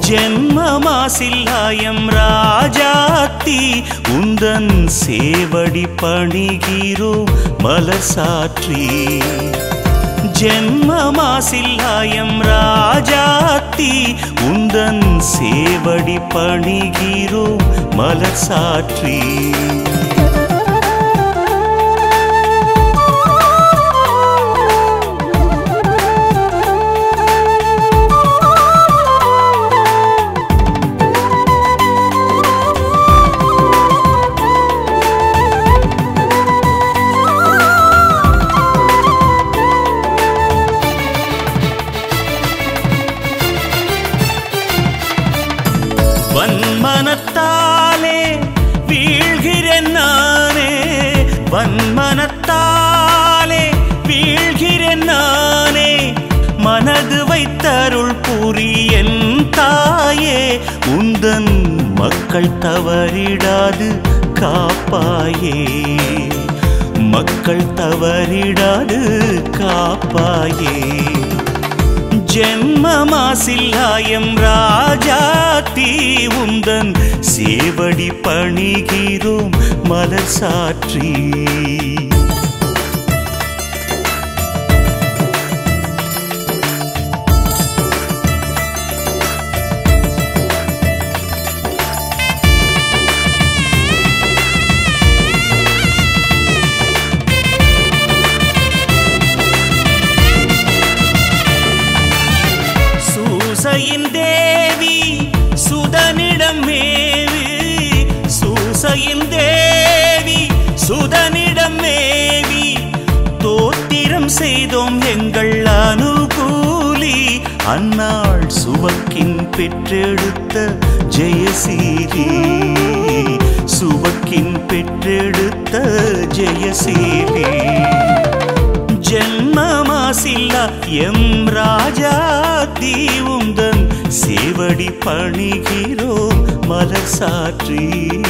ஜென்மமாசில்லாயம் ராஜாத்தி உந்தன் சேவடி பணிகிறோம் மலர் சாற்றி ஜென்மமாசில்லாயம் ராஜாத்தி உந்தன் சேவடி பணிகிறோம் மலர் சாற்றி வன்மனத்தாலே வீழ்கிறேன் நானே வன்மனத்தாலே வீழ்கிறேன் நானே மனது வைத்தருள் புரியன் தாயே உந்தன் மக்கள் தவறிடாது காப்பாயே மக்கள் தவறிடாது காப்பாயே ஜென்மமாசில்லாயம் ராஜாத்தி உந்தன் சேவடி பணிகிறோம் மலர் சாற்றி சூசையின் தேவி சுதனிடம் மேவி சூசையின் தேவி சுதனிடம் மேவி தோத்திரம் செய்தோம் எங்கள் அனுகூலி அன்னாள் சுவக்கின் பெற்றெடுத்த ஜெயசீலி சுவக்கின் பெற்றெடுத்த ஜெயசீலி ஜென்மமாசில்லா எம் ராஜா தீவுந்தன் சேவடி பணிகிறோம் மலர் சாற்றி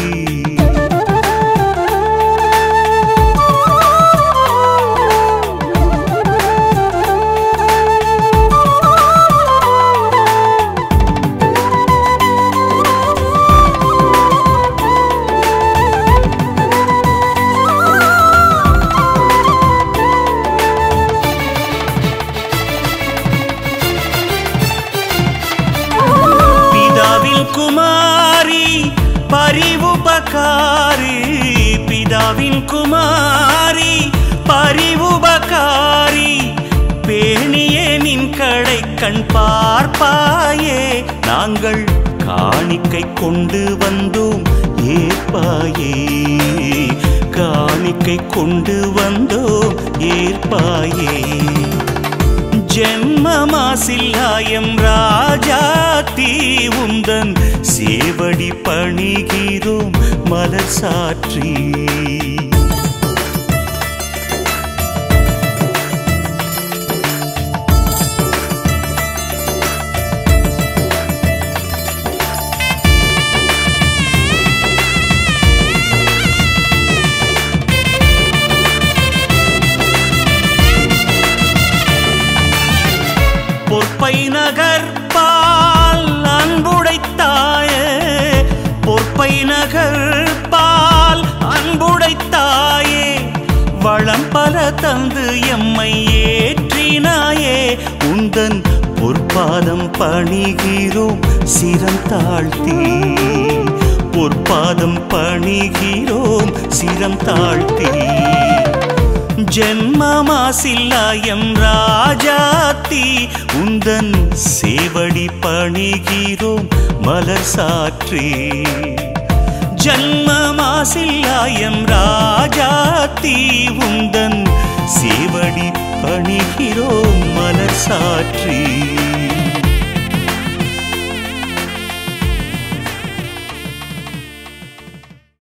பிதாவின் குமாரி பரிவுபகாரி பிதாவின் குமாரி பரிவுபகாரி பேணியே நின் கடை கண் பார்ப்பாயே நாங்கள் காணிக்கை கொண்டு வந்தோம் ஏற்பாயே காணிக்கை கொண்டு வந்தோம் ஏற்பாயே ஜென்மமாசில்லாயம் ராஜாத்தி உந்தன் சேவடி பணிகிறோம் மலர் சாற்றி பொற்பை நகர் பால் அன்புடைத்தாயே பொற்பை நகர் பால் அன்புடைத்தாயே வளம் பல தந்து எம்மை ஏற்றினாயே உந்தன் பொற்பாதம் பணிகிறோம் சிரம் தாழ்த்தி பொற்பாதம் பணிகிறோம் சிரம் தாழ்த்தி ஜென்மமாசில்லாயம் ராஜாத்தி உந்தன் சேவடி பணிகிறோம் மலர் சாற்றி ஜன்மமாசில்லாயம் ராஜாத்தி உந்தன் சேவடி பணிகிறோம் மலர் சாற்றி